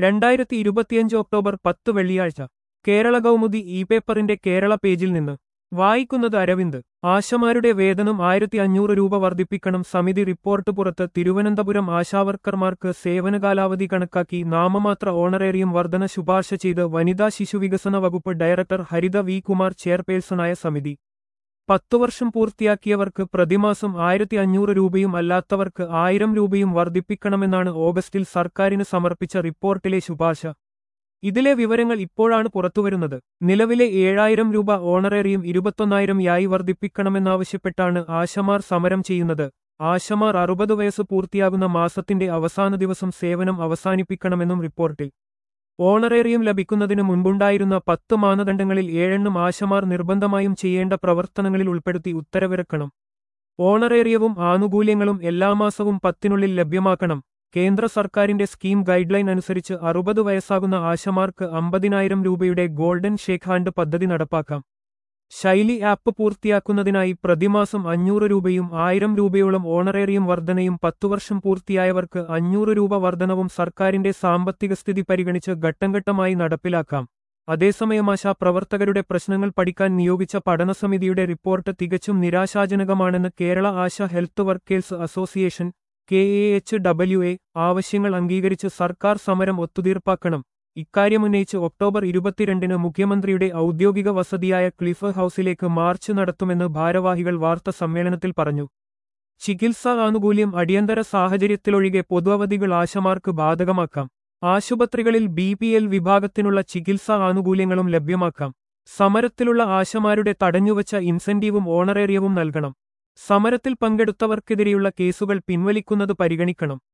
രണ്ടായിരത്തി ഇരുപത്തിയഞ്ച് ഒക്ടോബർ പത്ത് വെള്ളിയാഴ്ച കേരള കൗമുദി ഇ പേപ്പറിന്റെ കേരള പേജിൽ നിന്ന് വായിക്കുന്നത് അരവിന്ദ് ആശമാരുടെ വേതനം ആയിരത്തി അഞ്ഞൂറ് രൂപ വർദ്ധിപ്പിക്കണം സമിതി റിപ്പോർട്ട് പുറത്ത് തിരുവനന്തപുരം ആശാവർക്കർമാർക്ക് സേവനകാലാവധി കണക്കാക്കി നാമമാത്ര ഓണറേറിയം വർധന ശുപാർശ ചെയ്ത് വനിതാ ശിശുവികസന വകുപ്പ് ഡയറക്ടർ ഹരിത വി കുമാർ ചെയർപേഴ്സണായ സമിതി പത്തു വർഷം പൂർത്തിയാക്കിയവർക്ക് പ്രതിമാസം ആയിരത്തി അഞ്ഞൂറ് രൂപയും അല്ലാത്തവർക്ക് ആയിരം രൂപയും വർദ്ധിപ്പിക്കണമെന്നാണ് ഓഗസ്റ്റിൽ സർക്കാരിന് സമർപ്പിച്ച റിപ്പോർട്ടിലെ ശുപാർശ ഇതിലെ വിവരങ്ങൾ ഇപ്പോഴാണ് പുറത്തുവരുന്നത് നിലവിലെ ഏഴായിരം രൂപ ഓണറേറിയം ഇരുപത്തൊന്നായിരം യായി വർദ്ധിപ്പിക്കണമെന്നാവശ്യപ്പെട്ടാണ് ആശമാർ സമരം ചെയ്യുന്നത് ആശമാർ അറുപത് വയസ്സ് പൂർത്തിയാകുന്ന മാസത്തിന്റെ അവസാന ദിവസം സേവനം അവസാനിപ്പിക്കണമെന്നും റിപ്പോർട്ടിൽ ഓണറേറിയം ലഭിക്കുന്നതിന് മുൻപുണ്ടായിരുന്ന പത്ത് മാനദണ്ഡങ്ങളിൽ ഏഴെണ്ണം ആശമാർ നിർബന്ധമായും ചെയ്യേണ്ട പ്രവർത്തനങ്ങളിൽ ഉൾപ്പെടുത്തി ഉത്തരവിറക്കണം ഓണറേറിയവും ആനുകൂല്യങ്ങളും എല്ലാ മാസവും പത്തിനുള്ളിൽ ലഭ്യമാക്കണം കേന്ദ്ര സർക്കാരിന്റെ സ്കീം ഗൈഡ്ലൈൻ അനുസരിച്ച് അറുപത് വയസ്സാകുന്ന ആശമാർക്ക് അമ്പതിനായിരം രൂപയുടെ ഗോൾഡൻ ഷേക്ക് ഹാൻഡ് പദ്ധതി നടപ്പാക്കാം ശൈലി ആപ്പ് പൂർത്തിയാക്കുന്നതിനായി പ്രതിമാസം അഞ്ഞൂറ് രൂപയും ആയിരം രൂപയോളം ഓണറേറിയം വർധനയും പത്തു വർഷം പൂർത്തിയായവർക്ക് അഞ്ഞൂറ് രൂപ വർധനവും സർക്കാരിന്റെ സാമ്പത്തിക സ്ഥിതി പരിഗണിച്ച് ഘട്ടംഘട്ടമായി നടപ്പിലാക്കാം അതേസമയം ആശാ പ്രവർത്തകരുടെ പ്രശ്നങ്ങൾ പഠിക്കാൻ നിയോഗിച്ച പഠനസമിതിയുടെ റിപ്പോർട്ട് തികച്ചും നിരാശാജനകമാണെന്ന് Kerala ASHA Health Workers Association K A H W A ആവശ്യങ്ങൾ അംഗീകരിച്ച് സർക്കാർ സമരം ഒത്തുതീർപ്പാക്കണം ഇക്കാര്യമുന്നയിച്ച് ഒക്ടോബർ ഇരുപത്തിരണ്ടിന് മുഖ്യമന്ത്രിയുടെ ഔദ്യോഗിക വസതിയായ ക്ലിഫ് ഹൌസിലേക്ക് മാർച്ച് നടത്തുമെന്ന് ഭാരവാഹികൾ വാർത്താ സമ്മേളനത്തിൽ പറഞ്ഞു ചികിത്സാ ആനുകൂല്യം അടിയന്തര സാഹചര്യത്തിലൊഴികെ പൊതുവധികൾ ആശമാർക്ക് ബാധകമാക്കാം ആശുപത്രികളിൽ ബി പി എൽ വിഭാഗത്തിനുള്ള ചികിത്സാ ആനുകൂല്യങ്ങളും ലഭ്യമാക്കാം സമരത്തിലുള്ള ആശമാരുടെ തടഞ്ഞുവച്ച ഇൻസെന്റീവും ഓണറേറിയവും നൽകണം സമരത്തിൽ പങ്കെടുത്തവർക്കെതിരെയുള്ള കേസുകൾ പിൻവലിക്കുന്നത് പരിഗണിക്കണം